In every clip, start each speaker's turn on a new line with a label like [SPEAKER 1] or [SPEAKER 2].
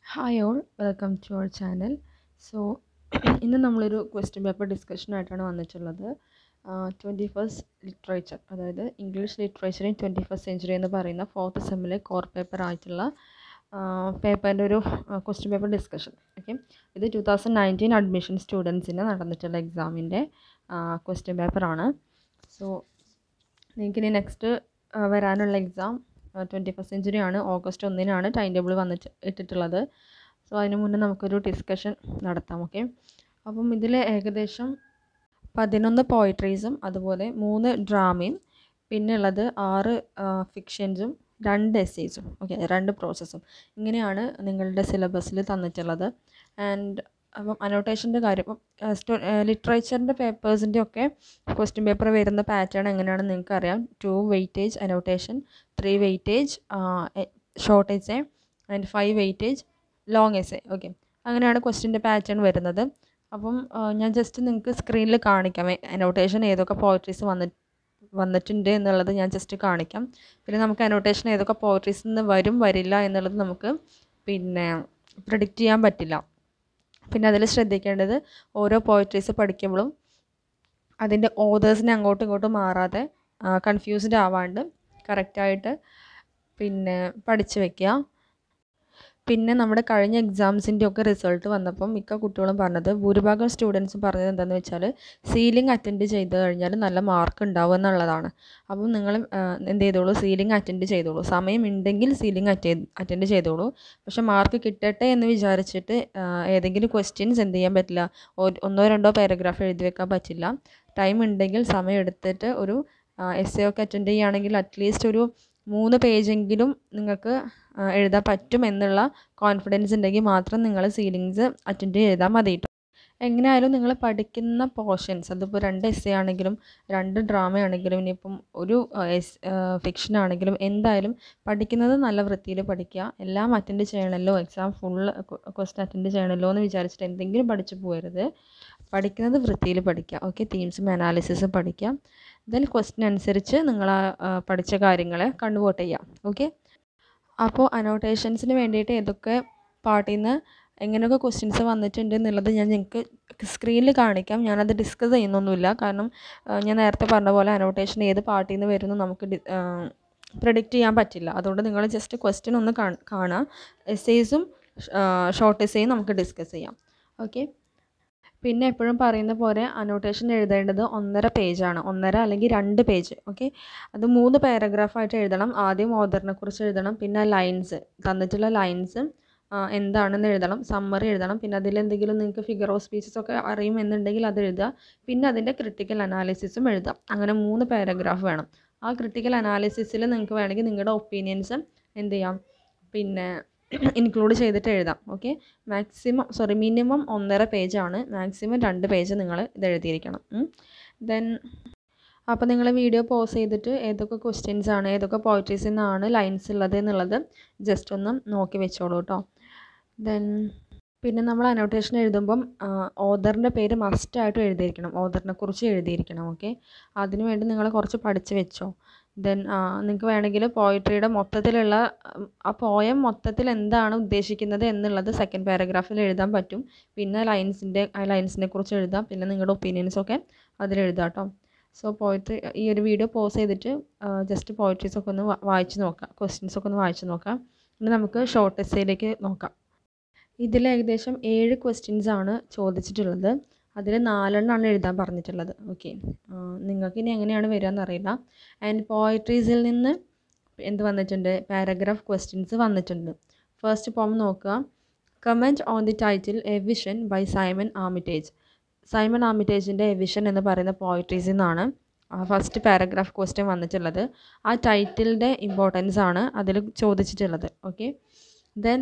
[SPEAKER 1] hi all welcome to our channel so ഇന്ന് നമ്മളൊരു question paper ഡിസ്കഷനായിട്ടാണ് വന്നിട്ടുള്ളത് ട്വൻറ്റി ഫസ്റ്റ് ലിറ്ററേച്ചർ അതായത് English literature in twenty first century എന്ന് പറയുന്ന ഫോർത്ത് സെമ്മിലെ കോർ പേപ്പർ ആയിട്ടുള്ള പേപ്പറിൻ്റെ ഒരു ക്വസ്റ്റ്യൻ പേപ്പർ ഡിസ്കഷൻ ഓക്കെ ഇത് ടു തൗസൻഡ് നയൻറ്റീൻ അഡ്മിഷൻ സ്റ്റുഡൻസിന് നടന്നിട്ടുള്ള എക്സാമിൻ്റെ ക്വസ്റ്റ്യൻ പേപ്പറാണ് സോ നിങ്ങൾക്കിനി നെക്സ്റ്റ് വരാനുള്ള എക്സാം ട്വൻറ്റി ഫസ്റ്റ് സെഞ്ചുറി ആണ് ഓഗസ്റ്റ് ഒന്നിനാണ് ടൈം ടേബിൾ വന്നിട്ട് ഇട്ടിട്ടുള്ളത് സോ അതിന് മുന്നേ നമുക്കൊരു ഡിസ്കഷൻ നടത്താം ഓക്കെ അപ്പം ഇതിൽ ഏകദേശം പതിനൊന്ന് പോയിട്രീസും അതുപോലെ മൂന്ന് ഡ്രാമയും പിന്നെ ഉള്ളത് ആറ് ഫിക്ഷൻസും രണ്ട് എസ്സേസും ഓക്കെ രണ്ട് പ്രോസസ്സും ഇങ്ങനെയാണ് നിങ്ങളുടെ സിലബസിൽ തന്നിട്ടുള്ളത് ആൻഡ് അപ്പം അനോട്ടേഷൻ്റെ കാര്യം ഇപ്പം ലിറ്ററേച്ചറിൻ്റെ പേപ്പേഴ്സിൻ്റെ ഒക്കെ ക്വസ്റ്റ്യൻ പേപ്പർ വരുന്ന പാറ്റേൺ എങ്ങനെയാണെന്ന് നിങ്ങൾക്ക് അറിയാം two weightage annotation three weightage short essay and five weightage long essay okay അങ്ങനെയാണ് ക്വസ്റ്റ്യൻ്റെ പാറ്റേൺ വരുന്നത് അപ്പം ഞാൻ ജസ്റ്റ് നിങ്ങൾക്ക് സ്ക്രീനിൽ കാണിക്കാം അനോട്ടേഷൻ ഏതൊക്കെ പോയട്രീസ് വന്നി വന്നിട്ടുണ്ട് എന്നുള്ളത് ഞാൻ ജസ്റ്റ് കാണിക്കാം പിന്നെ നമുക്ക് അനോട്ടേഷൻ ഏതൊക്കെ പോയട്രീസിൽ നിന്ന് വരും വരില്ല എന്നുള്ളത് നമുക്ക് പിന്നെ പ്രിഡിക്റ്റ് ചെയ്യാൻ പറ്റില്ല പിന്നെ അതിൽ ശ്രദ്ധിക്കേണ്ടത് ഓരോ പോയട്രീസ് പഠിക്കുമ്പോഴും അതിൻ്റെ ഓതേഴ്സിനെ അങ്ങോട്ടും ഇങ്ങോട്ടും മാറാതെ കൺഫ്യൂസ്ഡ് ആവാണ്ട് കറക്റ്റായിട്ട് പിന്നെ പഠിച്ചു വെക്കുക പിന്നെ നമ്മുടെ കഴിഞ്ഞ എക്സാംസിൻ്റെ ഒക്കെ റിസൾട്ട് വന്നപ്പം മിക്ക കുട്ടികളും പറഞ്ഞത് ഭൂരിഭാഗം സ്റ്റുഡൻസും പറഞ്ഞത് എന്താണെന്ന് വെച്ചാൽ സീലിംഗ് അറ്റൻഡ് ചെയ്ത് കഴിഞ്ഞാൽ നല്ല മാർക്ക് ഉണ്ടാവും എന്നുള്ളതാണ് അപ്പം നിങ്ങൾ എന്ത് ചെയ്തോളൂ സീലിംഗ് അറ്റൻഡ് ചെയ്തോളൂ സമയം ഉണ്ടെങ്കിൽ സീലിംഗ് അറ്റൻഡ് അറ്റൻഡ് ചെയ്തോളൂ പക്ഷെ മാർക്ക് കിട്ടട്ടെ എന്ന് വിചാരിച്ചിട്ട് ഏതെങ്കിലും ക്വസ്റ്റ്യൻസ് എന്ത് ചെയ്യാൻ പറ്റില്ല ഒന്നോ രണ്ടോ പാരഗ്രാഫ് എഴുതി വെക്കാൻ പറ്റില്ല ടൈം ഉണ്ടെങ്കിൽ സമയം എടുത്തിട്ട് ഒരു എസ് എ ഒക്കെ അറ്റൻഡ് ചെയ്യുകയാണെങ്കിൽ അറ്റ്ലീസ്റ്റ് ഒരു മൂന്ന് പേജെങ്കിലും നിങ്ങൾക്ക് എഴുതാൻ പറ്റും എന്നുള്ള കോൺഫിഡൻസ് ഉണ്ടെങ്കിൽ മാത്രം നിങ്ങൾ സീലിങ്സ് അറ്റൻഡ് ചെയ്താൽ മതി കേട്ടോ എങ്ങനെയായാലും നിങ്ങൾ പഠിക്കുന്ന പോർഷൻസ് അതിപ്പോൾ രണ്ട് എസ് എ ആണെങ്കിലും രണ്ട് ഡ്രാമ ആണെങ്കിലും ഇനിയിപ്പം ഒരു എസ് ഫിക്ഷൻ ആണെങ്കിലും എന്തായാലും പഠിക്കുന്നത് നല്ല വൃത്തിയിൽ പഠിക്കുക എല്ലാം അറ്റൻഡ് ചെയ്യണമല്ലോ എക്സാം ഫുൾ ക്വസ്റ്റൻ അറ്റൻഡ് ചെയ്യണമല്ലോ എന്ന് വിചാരിച്ചിട്ട് എന്തെങ്കിലും പഠിച്ചു പോകരുത് പഠിക്കുന്നത് വൃത്തിയിൽ പഠിക്കുക ഓക്കെ തീംസും അനാലിസിസും പഠിക്കുക ദെൻ ക്വസ്റ്റ്യൻ അനുസരിച്ച് നിങ്ങൾ പഠിച്ച കാര്യങ്ങളെ കൺവേർട്ട് ചെയ്യാം ഓക്കെ അപ്പോൾ അനോട്ടേഷൻസിന് വേണ്ടിയിട്ട് ഏതൊക്കെ പാർട്ടിൽ നിന്ന് എങ്ങനെയൊക്കെ ക്വസ്റ്റ്യൻസ് വന്നിട്ടുണ്ട് എന്നുള്ളത് ഞാൻ നിങ്ങൾക്ക് സ്ക്രീനിൽ കാണിക്കാം ഞാനത് ഡിസ്കസ് ചെയ്യുന്നൊന്നുമില്ല കാരണം ഞാൻ നേരത്തെ പറഞ്ഞ പോലെ അനോട്ടേഷൻ ഏത് പാർട്ടിൽ നിന്ന് വരുന്നു നമുക്ക് പ്രിഡിക്റ്റ് ചെയ്യാൻ പറ്റില്ല അതുകൊണ്ട് നിങ്ങൾ ജസ്റ്റ് ക്വസ്റ്റ്യൻ ഒന്ന് കാണുക എസ്സേസും ഷോർട്ട് എസ്സേയും നമുക്ക് ഡിസ്കസ് ചെയ്യാം ഓക്കെ പിന്നെ എപ്പോഴും പറയുന്ന പോലെ അനോട്ടേഷൻ എഴുതേണ്ടത് ഒന്നര പേജാണ് ഒന്നര അല്ലെങ്കിൽ രണ്ട് പേജ് ഓക്കെ അത് മൂന്ന് പാരഗ്രാഫായിട്ട് എഴുതണം ആദ്യം ഓദറിനെ കുറിച്ച് എഴുതണം പിന്നെ ലൈൻസ് തന്നിട്ടുള്ള ലൈൻസ് എന്താണെന്ന് എഴുതണം സമ്മറി എഴുതണം പിന്നെ അതിൽ എന്തെങ്കിലും നിങ്ങൾക്ക് ഫിഗർ ഓഫ് സ്പീച്ചസ് ഒക്കെ അറിയും എന്നുണ്ടെങ്കിൽ അത് എഴുതുക പിന്നെ അതിൻ്റെ ക്രിട്ടിക്കൽ അനാലിസിസും എഴുതാം അങ്ങനെ മൂന്ന് പാരഗ്രാഫ് വേണം ആ ക്രിട്ടിക്കൽ അനാലിസിസിൽ നിങ്ങൾക്ക് വേണമെങ്കിൽ നിങ്ങളുടെ ഒപ്പീനിയൻസ് എന്ത് ചെയ്യാം പിന്നെ ഇൻക്ലൂഡ് ചെയ്തിട്ട് എഴുതാം ഓക്കെ മാക്സിമം സോറി മിനിമം ഒന്നര പേജാണ് മാക്സിമം രണ്ട് പേജ് നിങ്ങൾ ഇത് എഴുതിയിരിക്കണം ദെൻ അപ്പോൾ നിങ്ങൾ വീഡിയോ പോസ് ചെയ്തിട്ട് ഏതൊക്കെ ക്വസ്റ്റ്യൻസ് ആണ് ഏതൊക്കെ പോയിട്രീസിൽ നിന്നാണ് ലൈൻസ് ഉള്ളത് എന്നുള്ളത് ജസ്റ്റ് ഒന്ന് നോക്കി വെച്ചോളൂ കേട്ടോ ദെൻ പിന്നെ നമ്മൾ അനോട്ടേഷൻ എഴുതുമ്പം ഓദറിൻ്റെ പേര് മസ്റ്റായിട്ട് എഴുതിയിരിക്കണം ഓദറിനെ കുറിച്ച് എഴുതിയിരിക്കണം ഓക്കെ അതിനു വേണ്ടി നിങ്ങൾ കുറച്ച് പഠിച്ച് വെച്ചോ ദെൻ നിങ്ങൾക്ക് വേണമെങ്കിൽ പോയിട്രിയുടെ മൊത്തത്തിലുള്ള ആ പോയം മൊത്തത്തിൽ എന്താണ് ഉദ്ദേശിക്കുന്നത് എന്നുള്ളത് സെക്കൻഡ് പാരഗ്രാഫിൽ എഴുതാൻ പറ്റും പിന്നെ ലൈൻസിൻ്റെ ആ ലൈൻസിനെ കുറിച്ച് എഴുതാം പിന്നെ നിങ്ങളുടെ ഒപ്പീനിയൻസൊക്കെ അതിൽ എഴുതാം കേട്ടോ സോ പോയിട്രി ഈ ഒരു വീഡിയോ പോസ് ചെയ്തിട്ട് ജസ്റ്റ് പോയിട്രീസ് ഒക്കെ ഒന്ന് വായിച്ച് നോക്കാം ക്വസ്റ്റ്യൻസ് ഒക്കെ ഒന്ന് വായിച്ച് നോക്കാം പിന്നെ നമുക്ക് ഷോർട്ട് എസ്സേയിലേക്ക് നോക്കാം ഇതിൽ ഏകദേശം ഏഴ് ക്വസ്റ്റ്യൻസ് ആണ് ചോദിച്ചിട്ടുള്ളത് അതിൽ നാലെണ്ണമാണ് എഴുതാൻ പറഞ്ഞിട്ടുള്ളത് ഓക്കെ നിങ്ങൾക്ക് ഇനി എങ്ങനെയാണ് വരിക എന്നറിയില്ല ആൻഡ് പോയട്രീസിൽ നിന്ന് എന്ത് വന്നിട്ടുണ്ട് പാരഗ്രാഫ് ക്വസ്റ്റ്യൻസ് വന്നിട്ടുണ്ട് ഫസ്റ്റ് പോം നോക്കുക comment on the title a vision by Simon Armitage Simon ആമിറ്റേജിൻ്റെ എ വിഷൻ എന്ന് പറയുന്ന പോയട്രീസിൽ നിന്നാണ് ഫസ്റ്റ് പാരഗ്രാഫ് ക്വസ്റ്റ്യൻ വന്നിട്ടുള്ളത് ആ ടൈറ്റിലിൻ്റെ ഇമ്പോർട്ടൻസ് ആണ് അതിൽ ചോദിച്ചിട്ടുള്ളത് ഓക്കെ ദെൻ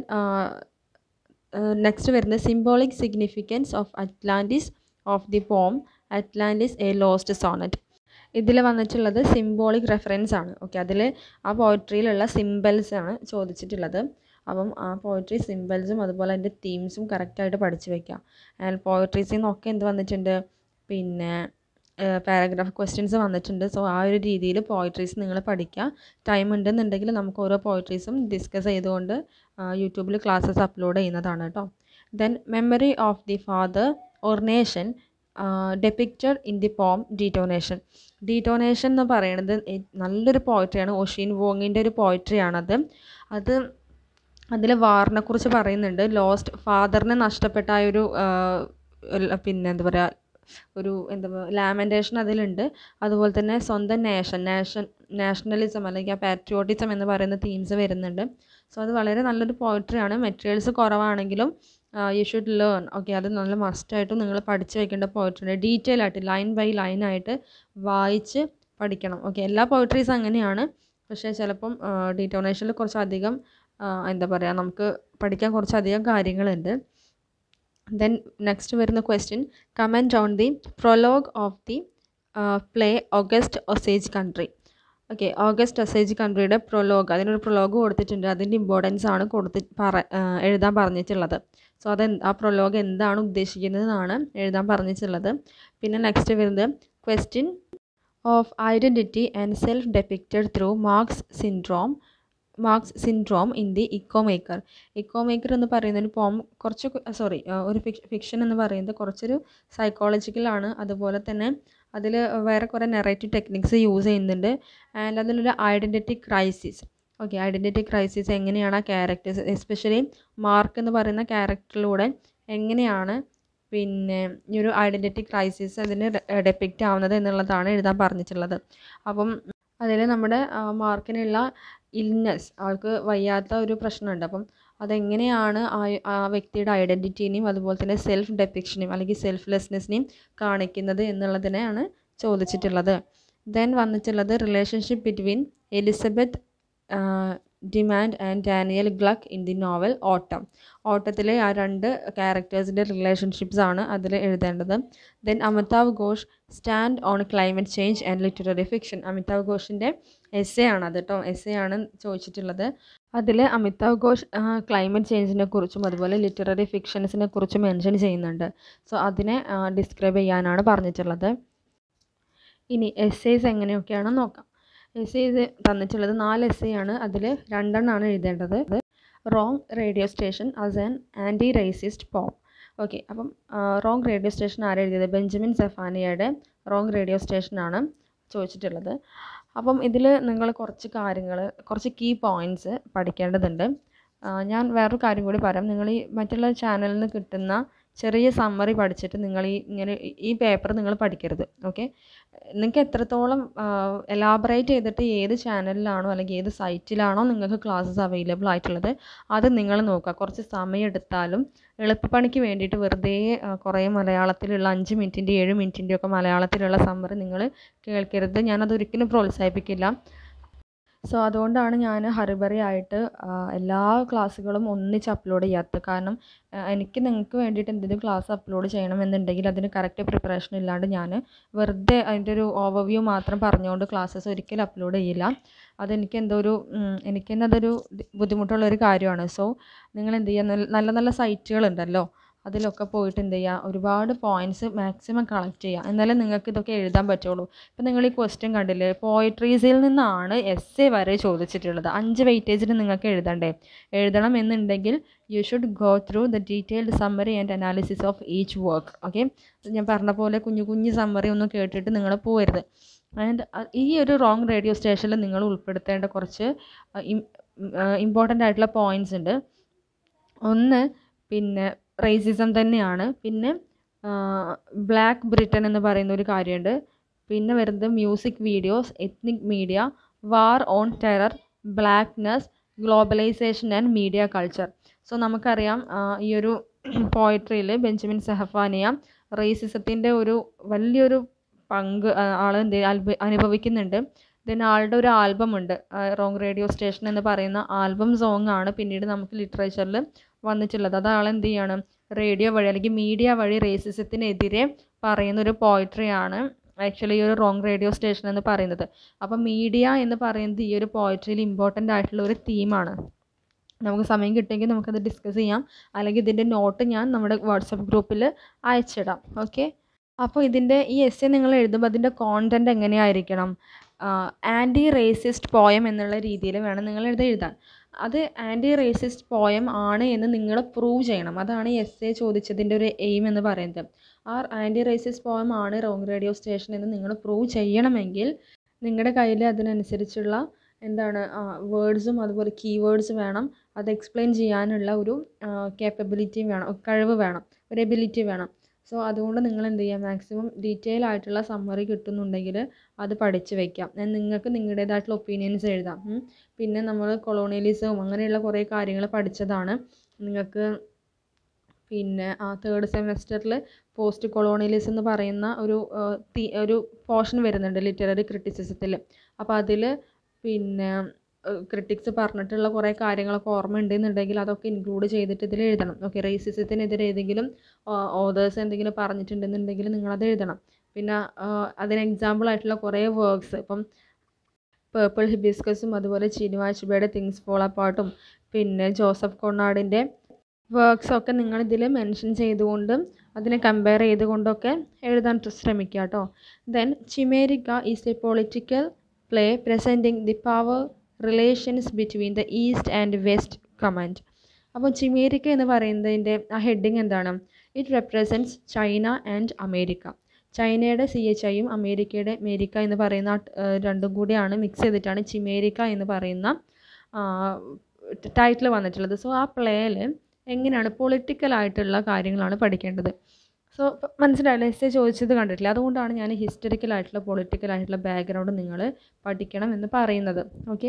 [SPEAKER 1] നെക്സ്റ്റ് വരുന്നത് symbolic significance of Atlantis of the poem Atlantis a lost sonnet ഇതിൽ വന്നിട്ടുള്ളത് സിംബോളിക് റെഫറൻസ് ആണ് ഓക്കെ അതിൽ ആ പോയട്രിയിലുള്ള സിംബൽസ് ആണ് ചോദിച്ചിട്ടുള്ളത് അപ്പം ആ പോയട്രി സിംബൽസും അതുപോലെ അതിൻ്റെ തീംസും കറക്റ്റായിട്ട് പഠിച്ചു വെക്കുക ആൻഡ് പോയട്രീസിൽ നിന്നൊക്കെ എന്ത് വന്നിട്ടുണ്ട് പിന്നെ പാരഗ്രാഫ് ക്വസ്റ്റ്യൻസ് വന്നിട്ടുണ്ട് സോ ആ ഒരു രീതിയിൽ പോയിട്രീസ് നിങ്ങൾ പഠിക്കുക ടൈം ഉണ്ടെന്നുണ്ടെങ്കിൽ നമുക്ക് ഓരോ പോയിട്രീസും ഡിസ്കസ് ചെയ്തുകൊണ്ട് യൂട്യൂബിൽ ക്ലാസ്സസ് അപ്ലോഡ് ചെയ്യുന്നതാണ് കേട്ടോ then memory of the father or nation depicted in the poem detonation ഡീറ്റോനേഷൻ എന്ന് പറയുന്നത് എ- നല്ലൊരു പോയിട്രിയാണ് ഒഷീൻ വോങ്ങിൻ്റെ ഒരു പോയിട്രിയാണത് അത് അതിൽ വാറിനെ കുറിച്ച് പറയുന്നുണ്ട് ലോസ്റ്റ് ഫാദറിനെ നഷ്ടപ്പെട്ട ആ ഒരു ആ, ഉള്ള- പിന്നെ എന്താ പറയുക ഒരു എന്താ ലാമെൻറ്റേഷൻ അതിലുണ്ട് അതുപോലെ തന്നെ സ്വന്തം നേഷൻ നേഷൻ നാഷണലിസം അല്ലെങ്കിൽ ആ പാട്രിയോട്ടിസം എന്ന് പറയുന്ന തീംസ് വരുന്നുണ്ട് സോ അത് വളരെ നല്ലൊരു പോയിട്രിയാണ് മെറ്റീരിയൽസ് കുറവാണെങ്കിലും യു ഷുഡ് ലേൺ ഓക്കെ അത് നല്ല മസ്റ്റായിട്ടും നിങ്ങൾ പഠിച്ച് വെക്കേണ്ട പോയിട്രിയാണ് ഡീറ്റെയിൽ ആയിട്ട് ലൈൻ ബൈ ലൈൻ ആയിട്ട് വായിച്ച് പഠിക്കണം ഓക്കെ എല്ലാ പോയിട്രീസ് അങ്ങനെയാണ് പക്ഷേ ചിലപ്പം ഡീറ്റോണേഷനിൽ കുറച്ചധികം ആ, എന്താ പറയുക നമുക്ക് പഠിക്കാൻ കുറച്ചധികം കാര്യങ്ങളുണ്ട് ദെൻ നെക്സ്റ്റ് വരുന്ന question comment on the prologue of the play August Osage County okay August Osage കൺട്രിയുടെ പ്രൊലോഗ് അതിനൊരു പ്രൊലോഗ് കൊടുത്തിട്ടുണ്ട് അതിൻ്റെ ഇമ്പോർട്ടൻസ് ആണ് കൊടുത്തി പറ ആ, എഴുതാൻ പറഞ്ഞിട്ടുള്ളത് സോ അത് എന്ത്- ആ പ്രൊലോഗ് എന്താണ് ഉദ്ദേശിക്കുന്നതെന്നാണ് എഴുതാൻ പറഞ്ഞിട്ടുള്ളത് പിന്നെ നെക്സ്റ്റ് വരുന്നത് question of identity and self depicted through Mark's syndrome Mark's syndrome in the Echo Maker Echo Maker എന്ന് പറയുന്ന ഒരു പോം കുറച്ച് സോറി ഒരു ഫിക്ഷൻ എന്ന് പറയുന്നത് കുറച്ചൊരു സൈക്കോളജിക്കലാണ് അതുപോലെ തന്നെ അതിൽ വേറെ കുറേ നെറേറ്റീവ് ടെക്നിക്സ് യൂസ് ചെയ്യുന്നുണ്ട് ആൻഡ് അതിലൊരു identity crisis okay identity crisis എങ്ങനെയാണ് ആ ക്യാരക്ടേഴ്സ് എസ്പെഷ്യലി മാർക്ക് എന്ന് പറയുന്ന ക്യാരക്ടറിലൂടെ എങ്ങനെയാണ് പിന്നെ ഈ ഒരു ഐഡൻറ്റിറ്റി ക്രൈസിസ് അതിന് ഡെപ്പിക്റ്റ് ആവുന്നത് എന്നുള്ളതാണ് എഴുതാൻ പറഞ്ഞിട്ടുള്ളത് അപ്പം അതിൽ നമ്മുടെ ആ, മാർക്കിനുള്ള ഇൽനെസ് ആൾക്ക് വയ്യാത്ത ഒരു പ്രശ്നമുണ്ട് അപ്പം അതെങ്ങനെയാണ് ആ ആ വ്യക്തിയുടെ ഐഡൻറ്റിറ്റീനെയും അതുപോലെ തന്നെ സെൽഫ് ഡെപ്പിക്ഷനെയും അല്ലെങ്കിൽ സെൽഫ്ലെസ്നെസ്സിനെയും കാണിക്കുന്നത് എന്നുള്ളതിനെയാണ് ചോദിച്ചിട്ടുള്ളത് ദെൻ വന്നിട്ടുള്ളത് relationship between Elizabeth Demand and Daniel Gluck in the novel Autumn ഓട്ടത്തിലെ ആ രണ്ട് ക്യാരക്ടേഴ്സിൻ്റെ റിലേഷൻഷിപ്സ് ആണ് അതിൽ എഴുതേണ്ടത് then Amitav Ghosh stand on climate change and literary fiction അമിതാവ് ഘോഷിൻ്റെ എസ്സേ ആണ് അത് കേട്ടോ എസ്സേ ആണ് ചോദിച്ചിട്ടുള്ളത് അതിൽ അമിതാവ് ഘോഷ് ക്ലൈമറ്റ് ചേഞ്ചിനെ കുറിച്ചും അതുപോലെ ലിറ്റററി ഫിക്ഷൻസിനെ കുറിച്ചും മെൻഷൻ ചെയ്യുന്നുണ്ട് സോ അതിനെ ഡിസ്ക്രൈബ് ചെയ്യാനാണ് പറഞ്ഞിട്ടുള്ളത് ഇനി എസ്സേസ് എങ്ങനെയൊക്കെയാണെന്ന് നോക്കാം എസ്സേസ് തന്നിട്ടുള്ളത് നാല് എസ്സേ ആണ് അതിൽ രണ്ടെണ്ണമാണ് എഴുതേണ്ടത് wrong radio station as an anti racist poem okay അപ്പം റോങ് റേഡിയോ സ്റ്റേഷൻ ആരാ എഴുതിയത് ബെഞ്ചമിൻ സെഫാനിയയുടെ റോങ് റേഡിയോ സ്റ്റേഷനാണ് ചോദിച്ചിട്ടുള്ളത് അപ്പം ഇതിൽ നിങ്ങൾ കുറച്ച് കാര്യങ്ങൾ കുറച്ച് കീ പോയിൻറ്റ്സ് പഠിക്കേണ്ടതുണ്ട് ആ, ഞാൻ വേറൊരു കാര്യം കൂടി പറയാം നിങ്ങൾ ഈ മറ്റുള്ള ചാനലിൽ നിന്ന് കിട്ടുന്ന ചെറിയ സമ്മറി പഠിച്ചിട്ട് നിങ്ങൾ ഈ ഇങ്ങനെ ഈ- ഈ പേപ്പർ നിങ്ങൾ പഠിക്കരുത് ഓക്കെ നിങ്ങൾക്ക് എത്രത്തോളം എലാബറേറ്റ് ചെയ്തിട്ട് ഏത് ചാനലിലാണോ അല്ലെങ്കിൽ ഏത് സൈറ്റിലാണോ നിങ്ങൾക്ക് ക്ലാസ്സസ് അവൈലബിൾ ആയിട്ടുള്ളത് അത് നിങ്ങൾ നോക്കുക കുറച്ച് സമയം എടുത്താലും എളുപ്പപ്പണിക്ക് വേണ്ടിയിട്ട് വെറുതെ ആ, കുറേ മലയാളത്തിലുള്ള അഞ്ച് മിനിറ്റിൻ്റെ ഏഴ് മിനിറ്റിൻ്റെ ഒക്കെ മലയാളത്തിലുള്ള സമ്മറി നിങ്ങൾ കേൾക്കരുത് ഞാനത് ഒരിക്കലും പ്രോത്സാഹിപ്പിക്കില്ല സോ അതുകൊണ്ടാണ് ഞാൻ ഹറിബറി ആയിട്ട് ആ, എല്ലാ ക്ലാസ്സുകളും ഒന്നിച്ച് അപ്ലോഡ് ചെയ്യാത്തത് കാരണം ആ, എനിക്ക് നിങ്ങൾക്ക് വേണ്ടിയിട്ട് എന്തെങ്കിലും ക്ലാസ് അപ്ലോഡ് ചെയ്യണമെന്നുണ്ടെങ്കിൽ അതിന് കറക്റ്റ് പ്രിപ്പറേഷൻ ഇല്ലാണ്ട് ഞാൻ വെറുതെ അതിൻ്റെ ഒരു ഓവർവ്യൂ മാത്രം പറഞ്ഞുകൊണ്ട് ക്ലാസ്സസ് ഒരിക്കലും അപ്ലോഡ് ചെയ്യില്ല അതെനിക്ക് എന്തോ ഒരു ഉം, എനിക്ക് തന്നെ അതൊരു ദി- ബുദ്ധിമുട്ടുള്ളൊരു കാര്യമാണ് സോ നിങ്ങൾ എന്ത് ചെയ്യുക നല്ല- നല്ല നല്ല സൈറ്റുകളുണ്ടല്ലോ അതിലൊക്കെ പോയിട്ട് എന്ത് ചെയ്യുക ഒരുപാട് പോയിൻറ്റ്സ് മാക്സിമം കളക്ട് ചെയ്യുക എന്നാലേ നിങ്ങൾക്ക് ഇതൊക്കെ എഴുതാൻ പറ്റുള്ളൂ ഇപ്പം നിങ്ങൾ ഈ ക്വസ്റ്റ്യൻ കണ്ടില്ലേ പോയിട്രീസിൽ നിന്നാണ് എസ് എ വരെ ചോദിച്ചിട്ടുള്ളത് അഞ്ച് വെയിറ്റേജിൽ നിങ്ങൾക്ക് എഴുതണ്ടേ എഴുതണം എന്നുണ്ടെങ്കിൽ you should go through the detailed summary and analysis of each work okay ഞാൻ പറഞ്ഞ പോലെ കുഞ്ഞു കുഞ്ഞു സമ്മറി ഒന്നും കേട്ടിട്ട് നിങ്ങൾ പോകരുത് ആൻഡ് ഈ ഒരു റോങ് റേഡിയോ സ്റ്റേഷനിൽ നിങ്ങൾ ഉൾപ്പെടുത്തേണ്ട കുറച്ച് ഇമ്പോർട്ടൻ്റ് ആയിട്ടുള്ള പോയിൻറ്റ്സ് ഉണ്ട് ഒന്ന് പിന്നെ റേസിസം തന്നെയാണ് പിന്നെ ബ്ലാക്ക് ബ്രിട്ടൻ എന്ന് പറയുന്ന ഒരു കാര്യമുണ്ട് പിന്നെ വരുന്നത് music videos ethnic media war on terror blackness globalisation and media culture so നമുക്കറിയാം ആ, ഈ ഒരു പോയട്രിയിൽ ബെഞ്ചമിൻ സെഹഫാനിയ റേസിസത്തിൻ്റെ ഒരു വലിയൊരു പങ്ക് ആൾ എന്ത് അൽബ- അനുഭവിക്കുന്നുണ്ട് ദെൻ ആളുടെ ഒരു ആൽബം ഉണ്ട് റോങ് റേഡിയോ സ്റ്റേഷൻ എന്ന് പറയുന്ന ആൽബം സോങ് ആണ് പിന്നീട് നമുക്ക് ലിറ്ററേച്ചറിൽ വന്നിട്ടുള്ളത് അത് ആൾ എന്ത് ചെയ്യാണ് റേഡിയോ വഴി അല്ലെങ്കിൽ മീഡിയ വഴി റേസിസത്തിനെതിരെ പറയുന്ന ഒരു പോയിട്രിയാണ് ആക്ച്വലി ഈ ഒരു റോങ് റേഡിയോ സ്റ്റേഷൻ എന്ന് പറയുന്നത് അപ്പം മീഡിയ എന്ന് പറയുന്നത് ഈ ഒരു പോയിട്രിയിൽ ഇമ്പോർട്ടൻ്റ് ആയിട്ടുള്ള ഒരു തീമാണ് നമുക്ക് സമയം കിട്ടുമെങ്കിൽ നമുക്കത് ഡിസ്കസ് ചെയ്യാം അല്ലെങ്കിൽ ഇതിൻ്റെ നോട്ട് ഞാൻ നമ്മുടെ വാട്സപ്പ് ഗ്രൂപ്പിൽ അയച്ചിടാം ഓക്കെ അപ്പോൾ ഇതിൻ്റെ ഈ എസ് എ നിങ്ങൾ എഴുതുമ്പോൾ അതിൻ്റെ കോണ്ടൻറ്റ് എങ്ങനെയായിരിക്കണം ആൻറ്റി റേസിസ്റ്റ് പോയം എന്നുള്ള രീതിയിൽ വേണം നിങ്ങൾ എഴുതി എഴുതാൻ അത് ആൻറ്റി റേസിസ്റ്റ് പോയം ആണ് എന്ന് നിങ്ങൾ പ്രൂവ് ചെയ്യണം അതാണ് എസ് എ ചോദിച്ചതിൻ്റെ ഒരു എയിം എന്ന് പറയുന്നത് ആ ആൻറ്റി റേസിസ്റ്റ് പോയം ആണ് റോങ് റേഡിയോ സ്റ്റേഷൻ എന്ന് നിങ്ങൾ പ്രൂവ് ചെയ്യണമെങ്കിൽ നിങ്ങളുടെ കയ്യിൽ അതിനനുസരിച്ചുള്ള എന്താണ് വേർഡ്സും അതുപോലെ കീവേഡ്സ് വേണം അത് എക്സ്പ്ലെയിൻ ചെയ്യാനുള്ള ഒരു കേപ്പബിലിറ്റി വേണം കഴിവ് വേണം ഒരു എബിലിറ്റി വേണം സോ അതുകൊണ്ട് നിങ്ങൾ എന്ത് ചെയ്യുക മാക്സിമം ഡീറ്റെയിൽ ആയിട്ടുള്ള സമ്മറി കിട്ടുന്നുണ്ടെങ്കിൽ അത് പഠിച്ച് വെക്കാം നിങ്ങൾക്ക് നിങ്ങളുടേതായിട്ടുള്ള ഒപ്പീനിയൻസ് എഴുതാം പിന്നെ നമ്മൾ കൊളോണിയലിസവും അങ്ങനെയുള്ള കുറേ കാര്യങ്ങൾ പഠിച്ചതാണ് നിങ്ങൾക്ക് പിന്നെ ആ തേർഡ് സെമസ്റ്ററിൽ പോസ്റ്റ് കൊളോണിയലിസം എന്ന് പറയുന്ന ഒരു ഒരു പോർഷൻ വരുന്നുണ്ട് ലിറ്റററി ക്രിറ്റിസിസത്തിൽ അപ്പോൾ അതിൽ പിന്നെ ക്രിട്ടിക്സ് പറഞ്ഞിട്ടുള്ള കുറേ കാര്യങ്ങളൊക്കെ ഓർമ്മ ഉണ്ടെന്നുണ്ടെങ്കിൽ അതൊക്കെ ഇൻക്ലൂഡ് ചെയ്തിട്ട് ഇതിൽ എഴുതണം ഓക്കെ റേസിസത്തിനെതിരെ ഏതെങ്കിലും ഓതേഴ്സ് എന്തെങ്കിലും പറഞ്ഞിട്ടുണ്ടെന്നുണ്ടെങ്കിൽ നിങ്ങളത് എഴുതണം പിന്നെ അതിന് എക്സാമ്പിൾ ആയിട്ടുള്ള കുറേ വർക്ക്സ് ഇപ്പം പേർപ്പിൾ ഹിബിസ്കസും അതുപോലെ ചിനു ആച്ചുബയുടെ തിങ്സ് ഫോൾ അപ്പാർട്ടും പിന്നെ ജോസഫ് കൊണ്ണാടിൻ്റെ വർക്ക്സ് ഒക്കെ നിങ്ങളിതിൽ മെൻഷൻ ചെയ്തുകൊണ്ടും അതിനെ കമ്പയർ ചെയ്തുകൊണ്ടൊക്കെ എഴുതാൻ ശ്രമിക്കുക കേട്ടോ then Chimerica is a political play presenting the power relations between the East and West command അപ്പോൾ ചിമേരിക്ക എന്ന് പറയുന്നതിൻ്റെ ആ ഹെഡിങ് എന്താണ് it represents China and America ചൈനയുടെ സി എച്ച് ഐയും അമേരിക്കയുടെ മേരിക്ക എന്ന് പറയുന്ന രണ്ടും കൂടിയാണ് മിക്സ് ചെയ്തിട്ടാണ് ചിമേരിക്ക എന്ന് പറയുന്ന ടൈറ്റിൽ വന്നിട്ടുള്ളത് സോ ആ പ്ലേയിൽ എങ്ങനെയാണ് പൊളിറ്റിക്കൽ ആയിട്ടുള്ള കാര്യങ്ങളാണ് പഠിക്കേണ്ടത് സോ മനസ്സിലായില്ല എസ് എ ചോദിച്ചത് കണ്ടിട്ടില്ല അതുകൊണ്ടാണ് ഞാൻ ഹിസ്റ്ററിക്കൽ ആയിട്ടുള്ള പൊളിറ്റിക്കൽ ആയിട്ടുള്ള ബാക്ക്ഗ്രൗണ്ട് നിങ്ങൾ പഠിക്കണം എന്ന് പറയുന്നത് ഓക്കെ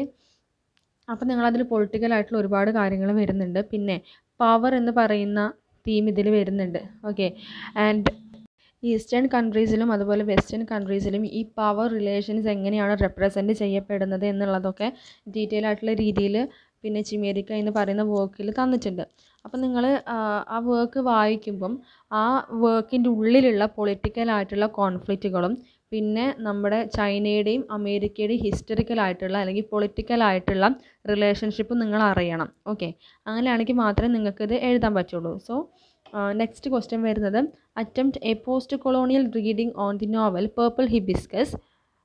[SPEAKER 1] അപ്പോൾ നിങ്ങളതിൽ പൊളിറ്റിക്കൽ ആയിട്ടുള്ള ഒരുപാട് കാര്യങ്ങൾ വരുന്നുണ്ട് പിന്നെ പവർ എന്ന് പറയുന്ന തീം ഇതിൽ വരുന്നുണ്ട് ഓക്കെ ആൻഡ് ഈസ്റ്റേൺ കൺട്രീസിലും അതുപോലെ വെസ്റ്റേൺ കൺട്രീസിലും ഈ പവർ റിലേഷൻസ് എങ്ങനെയാണ് റെപ്രസെൻറ്റ് ചെയ്യപ്പെടുന്നത് എന്നുള്ളതൊക്കെ ഡീറ്റെയിൽ ആയിട്ടുള്ള രീതിയിൽ പിന്നെ ചിമേരിക്ക എന്ന് പറയുന്ന വർക്കിൽ തന്നിട്ടുണ്ട് അപ്പം നിങ്ങൾ ആ വർക്ക് വായിക്കുമ്പം ആ വർക്കിൻ്റെ ഉള്ളിലുള്ള പൊളിറ്റിക്കൽ ആയിട്ടുള്ള കോൺഫ്ലിക്റ്റുകളും പിന്നെ നമ്മുടെ ചൈനയുടെയും അമേരിക്കയുടെയും ഹിസ്റ്ററിക്കൽ ആയിട്ടുള്ള അല്ലെങ്കിൽ പൊളിറ്റിക്കൽ ആയിട്ടുള്ള റിലേഷൻഷിപ്പ് നിങ്ങൾ അറിയണം ഓക്കെ അങ്ങനെയാണെങ്കിൽ മാത്രമേ നിങ്ങൾക്കിത് എഴുതാൻ പറ്റുള്ളൂ സോ നെക്സ്റ്റ് ക്വസ്റ്റ്യൻ വരുന്നത് attempt a post colonial reading on the novel Purple Hibiscus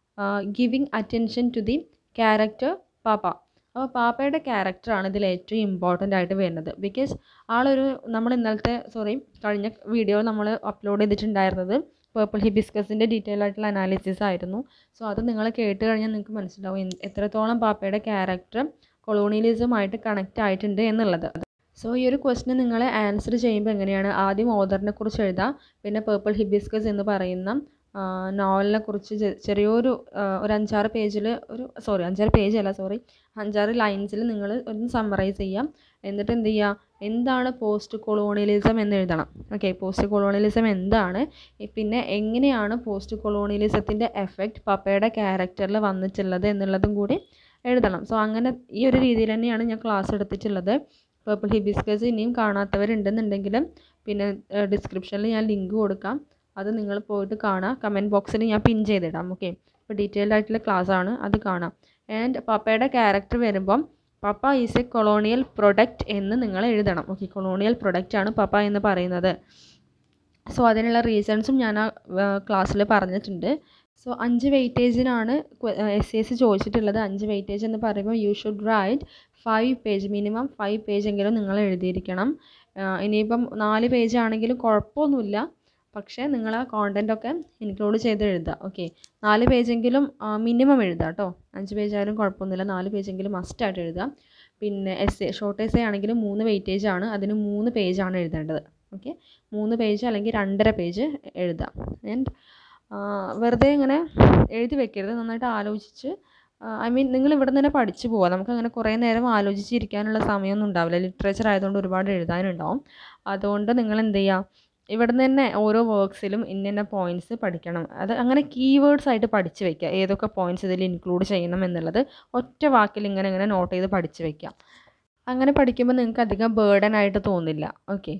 [SPEAKER 1] giving attention to the character Papa അപ്പോൾ പാപ്പയുടെ ക്യാരക്ടറാണ് ഇതിൽ ഏറ്റവും ഇമ്പോർട്ടൻ്റ് ആയിട്ട് വരുന്നത് ബിക്കോസ് ആളൊരു നമ്മൾ ഇന്നലത്തെ സോറി കഴിഞ്ഞ വീഡിയോ നമ്മൾ അപ്ലോഡ് ചെയ്തിട്ടുണ്ടായിരുന്നത് പേർപ്പിൾ ഹിബിസ്കസിൻ്റെ ഡീറ്റെയിൽ ആയിട്ടുള്ള അനാലിസിസ് ആയിരുന്നു സോ അത് നിങ്ങൾ കേട്ട് കഴിഞ്ഞാൽ നിങ്ങൾക്ക് മനസ്സിലാവും എത്രത്തോളം പാപ്പയുടെ ക്യാരക്ടർ കൊളോണിയലിസമായിട്ട് കണക്റ്റ് ആയിട്ടുണ്ട് എന്നുള്ളത് സോ ഈ ഒരു ക്വസ്റ്റിന് നിങ്ങൾ ആൻസർ ചെയ്യുമ്പോൾ എങ്ങനെയാണ് ആദ്യം ഓദറിനെ കുറിച്ച് എഴുതാം പിന്നെ പേർപ്പിൾ ഹിബിസ്കസ് എന്ന് പറയുന്ന നോവലിനെ കുറിച്ച് ചെറിയൊരു ഒരു അഞ്ചാറ് പേജിൽ ഒരു സോറി അഞ്ചാറ് പേജ് അല്ല സോറി അഞ്ചാറ് ലൈൻസിൽ നിങ്ങൾ ഒന്ന് സമ്മറൈസ് ചെയ്യാം എന്നിട്ട് എന്ത് ചെയ്യുക എന്താണ് പോസ്റ്റ് കൊളോണിയലിസം എന്ന് എഴുതണം ഓക്കെ പോസ്റ്റ് കൊളോണിയലിസം എന്താണ് പിന്നെ എങ്ങനെയാണ് പോസ്റ്റ് കൊളോണിയലിസത്തിൻ്റെ എഫക്റ്റ് പപ്പയുടെ ക്യാരക്ടറിൽ വന്നിട്ടുള്ളത് എന്നുള്ളതും കൂടി എഴുതണം സോ അങ്ങനെ ഈ ഒരു രീതിയിൽ തന്നെയാണ് ഞാൻ ക്ലാസ് എടുത്തിട്ടുള്ളത് പേർപ്പിൾ ഹിബിസ്കസ് ഇനിയും കാണാത്തവരുണ്ടെന്നുണ്ടെങ്കിൽ പിന്നെ ഡിസ്ക്രിപ്ഷനിൽ ഞാൻ ലിങ്ക് കൊടുക്കാം അത് നിങ്ങൾ പോയിട്ട് കാണാം കമൻറ്റ് ബോക്സിൽ ഞാൻ പിൻ ചെയ്തിടാം ഓക്കെ ഇപ്പോൾ ഡീറ്റെയിൽഡ് ആയിട്ടുള്ള ക്ലാസ് ആണ് അത് കാണാം ആൻഡ് പപ്പയുടെ ക്യാരക്ടർ വരുമ്പം Papa is a colonial product എന്ന് നിങ്ങൾ എഴുതണം ഓക്കെ കൊളോണിയൽ പ്രൊഡക്റ്റ് ആണ് പപ്പ എന്ന് പറയുന്നത് സോ അതിനുള്ള റീസൺസും ഞാൻ ആ ക്ലാസ്സിൽ പറഞ്ഞിട്ടുണ്ട് സോ അഞ്ച് വെയിറ്റേജിനാണ് എസ് എസ് ചോദിച്ചിട്ടുള്ളത് അഞ്ച് വെയിറ്റേജ് എന്ന് പറയുമ്പോൾ you should write five page minimum five page എങ്കിലും നിങ്ങൾ എഴുതിയിരിക്കണം ഇനിയിപ്പം നാല് പേജ് ആണെങ്കിലും കുഴപ്പമൊന്നുമില്ല പക്ഷേ നിങ്ങൾ ആ കോണ്ടൻ്റ് ഒക്കെ ഇൻക്ലൂഡ് ചെയ്ത് എഴുതുക ഓക്കെ നാല് പേജെങ്കിലും മിനിമം എഴുതുക കേട്ടോ അഞ്ച് പേജ് ആയാലും കുഴപ്പമൊന്നുമില്ല നാല് പേജെങ്കിലും മസ്റ്റായിട്ട് എഴുതുക പിന്നെ essay short essay ആണെങ്കിലും മൂന്ന് വെയിറ്റേജ് ആണ് അതിന് മൂന്ന് പേജാണ് എഴുതേണ്ടത് ഓക്കെ മൂന്ന് പേജ് അല്ലെങ്കിൽ രണ്ടര പേജ് എഴുതാം ആൻഡ് വെറുതെ ഇങ്ങനെ എഴുതി വെക്കരുത് നന്നായിട്ട് ആലോചിച്ച് ഐ മീൻ നിങ്ങൾ ഇവിടെ നിന്ന് തന്നെ പഠിച്ചു പോവാം നമുക്ക് അങ്ങനെ കുറേ നേരം ആലോചിച്ചിരിക്കാനുള്ള സമയമൊന്നും ഉണ്ടാവില്ല ലിറ്ററേച്ചർ ആയതുകൊണ്ട് ഒരുപാട് എഴുതാനുണ്ടാവും അതുകൊണ്ട് നിങ്ങൾ എന്ത് ചെയ്യുക ഇവിടെ നിന്ന് തന്നെ ഓരോ വർക്ക്സിലും ഇന്ന പോയിൻറ്റ്സ് പഠിക്കണം അത് അങ്ങനെ കീവേഡ്സ് ആയിട്ട് പഠിച്ച് വെക്കുക ഏതൊക്കെ പോയിൻറ്റ്സ് ഇതിൽ ഇൻക്ലൂഡ് ചെയ്യണം എന്നുള്ളത് ഒറ്റ വാക്കിൽ ഇങ്ങനെ ഇങ്ങനെ നോട്ട് ചെയ്ത് പഠിച്ച് വെക്കുക അങ്ങനെ പഠിക്കുമ്പോൾ നിങ്ങൾക്ക് അധികം ബേർഡൻ ആയിട്ട് തോന്നില്ല ഓക്കെ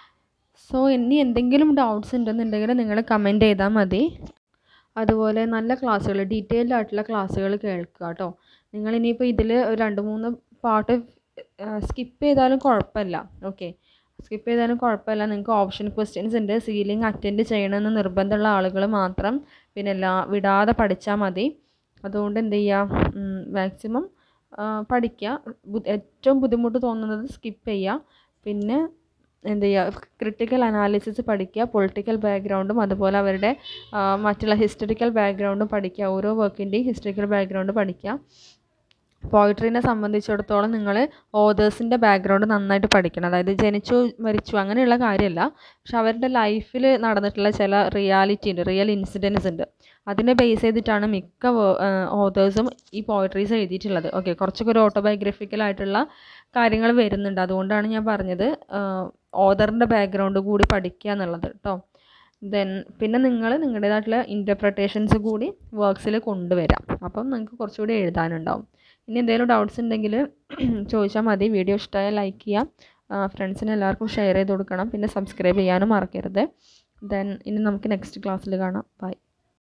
[SPEAKER 1] സോ ഇനി എന്തെങ്കിലും ഡൗട്ട്സ് ഉണ്ടെന്നുണ്ടെങ്കിൽ നിങ്ങൾ കമൻറ്റ് ചെയ്താൽ മതി അതുപോലെ നല്ല ക്ലാസ്സുകൾ ഡീറ്റെയിൽഡ് ആയിട്ടുള്ള ക്ലാസ്സുകൾ കേൾക്കുക കേട്ടോ നിങ്ങൾ ഇനിയിപ്പോൾ ഇതിൽ രണ്ട് മൂന്ന് പാർട്ട് സ്കിപ്പ് ചെയ്താലും കുഴപ്പമില്ല ഓക്കെ സ്കിപ്പ് ചെയ്താലും കുഴപ്പമില്ല നിങ്ങൾക്ക് ഓപ്ഷൻ ക്വസ്റ്റ്യൻസ് ഉണ്ട് സീലിംഗ് അറ്റൻഡ് ചെയ്യണമെന്ന് നിർബന്ധമുള്ള ആളുകൾ മാത്രം പിന്നെ എല്ലാ വിടാതെ പഠിച്ചാൽ മതി അതുകൊണ്ട് എന്ത് ചെയ്യുക മാക്സിമം പഠിക്കുക ബു- ഏറ്റവും ബുദ്ധിമുട്ട് തോന്നുന്നത് സ്കിപ്പ് ചെയ്യുക പിന്നെ എന്ത് ചെയ്യുക ക്രിട്ടിക്കൽ അനാലിസിസ് പഠിക്കുക പൊളിറ്റിക്കൽ ബാക്ക്ഗ്രൗണ്ടും അതുപോലെ അവരുടെ ആ, മറ്റുള്ള ഹിസ്റ്ററിക്കൽ ബാക്ക്ഗ്രൗണ്ടും പഠിക്കുക ഓരോ വർക്കിൻ്റെയും ഹിസ്റ്ററിക്കൽ ബാക്ക്ഗ്രൗണ്ട് പഠിക്കുക പോയിട്രീനെ സംബന്ധിച്ചിടത്തോളം നിങ്ങൾ ഓതേഴ്സിൻ്റെ ബാക്ക്ഗ്രൗണ്ട് നന്നായിട്ട് പഠിക്കണം അതായത് ജനിച്ചു മരിച്ചു അങ്ങനെയുള്ള കാര്യമല്ല പക്ഷെ അവരുടെ ലൈഫിൽ നടന്നിട്ടുള്ള ചില റിയാലിറ്റി ഉണ്ട് റിയൽ ഇൻസിഡൻസ് ഉണ്ട് അതിനെ ബേസ് ചെയ്തിട്ടാണ് മിക്ക ഓതേഴ്സും ഈ പോയിട്രീസ് എഴുതിയിട്ടുള്ളത് ഓക്കെ കുറച്ചൊക്കെ ഒരു ഓട്ടോബയോഗ്രഫിക്കൽ ആയിട്ടുള്ള കാര്യങ്ങൾ വരുന്നുണ്ട് അതുകൊണ്ടാണ് ഞാൻ പറഞ്ഞത് ഓതറിൻ്റെ ബാക്ക്ഗ്രൗണ്ട് കൂടി പഠിക്കുക എന്നുള്ളത് കേട്ടോ ദെൻ പിന്നെ നിങ്ങൾ നിങ്ങളുടേതായിട്ടുള്ള ഇൻ്റർപ്രിട്ടേഷൻസ് കൂടി വർക്ക്സിൽ കൊണ്ടുവരാം അപ്പം നിങ്ങൾക്ക് കുറച്ചുകൂടി എഴുതാനുണ്ടാവും ഇനി എന്തെങ്കിലും ഡൗട്ട്സ് ഉണ്ടെങ്കിൽ ചോദിച്ചാൽ മതി വീഡിയോ ഇഷ്ടമായാൽ ലൈക്ക് ചെയ്യാം ഫ്രണ്ട്സിന് എല്ലാവർക്കും ഷെയർ ചെയ്ത് കൊടുക്കണം പിന്നെ സബ്സ്ക്രൈബ് ചെയ്യാനും മറക്കരുത് ദെൻ ഇനി നമുക്ക് നെക്സ്റ്റ് ക്ലാസ്സിൽ കാണാം ബൈ